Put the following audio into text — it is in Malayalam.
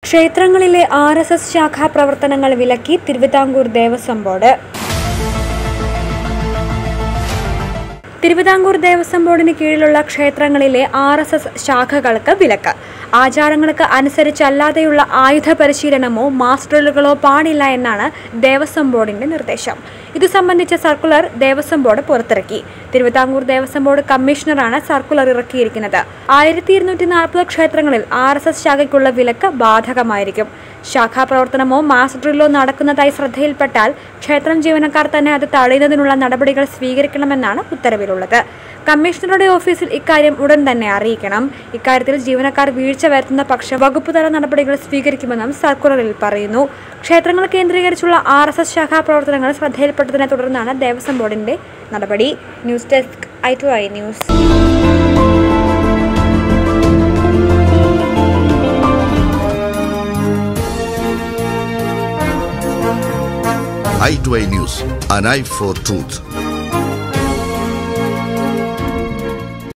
ക്ഷേത്രങ്ങളിലെ ആർ എസ് എസ് ശാഖാ പ്രവർത്തനങ്ങൾ വിലക്കി തിരുവിതാംകൂർ ദേവസ്വം ബോർഡ് തിരുവിതാംകൂർ ദേവസ്വം ബോർഡിന് കീഴിലുള്ള ക്ഷേത്രങ്ങളിലെ ആർ എസ് എസ് ശാഖകൾക്ക് വിലക്ക് ആചാരങ്ങൾക്ക് അനുസരിച്ചല്ലാതെയുള്ള ആയുധ പരിശീലനമോ മാസ് ഡ്രില്ലുകളോ പാടില്ല എന്നാണ് ദേവസ്വം ബോർഡിന്റെ നിർദ്ദേശം ഇത് സംബന്ധിച്ച സർക്കുലർ ദേവസ്വം ബോർഡ് പുറത്തിറക്കി തിരുവിതാംകൂർ ദേവസ്വം ബോർഡ് കമ്മീഷണറാണ് സർക്കുലർ ഇറക്കിയിരിക്കുന്നത് ആയിരത്തി ഇരുന്നൂറ്റി നാൽപ്പത് ക്ഷേത്രങ്ങളിൽ ആർ എസ് എസ് ശാഖയ്ക്കുള്ള വിലക്ക് ബാധകമായിരിക്കും ശാഖാപ്രവർത്തനമോ മാസ് ഡ്രില്ലോ നടക്കുന്നതായി ശ്രദ്ധയിൽപ്പെട്ടാൽ ക്ഷേത്രം ജീവനക്കാർ തന്നെ അത് തടയുന്നതിനുള്ള നടപടികൾ സ്വീകരിക്കണമെന്നാണ് ഉത്തരവിലുള്ളത് കമ്മീഷണറുടെ ഓഫീസിൽ ഇക്കാര്യം ഉടൻ തന്നെ അറിയിക്കണം ഇക്കാര്യത്തിൽ ജീവനക്കാർ വീഴ്ച വരുത്തുന്ന പക്ഷം വകുപ്പുതല നടപടികൾ സ്വീകരിക്കുമെന്നും സർക്കുലറിൽ പറയുന്നു ക്ഷേത്രങ്ങൾ കേന്ദ്രീകരിച്ചുള്ള ആർ എസ് എസ് ശാഖാ പ്രവർത്തനങ്ങൾ ശ്രദ്ധയിൽപ്പെട്ടതിനെ തുടർന്നാണ് ദേവസ്വം ബോർഡിന്റെ നടപടി news desk I two I news i2i News, an eye for truth.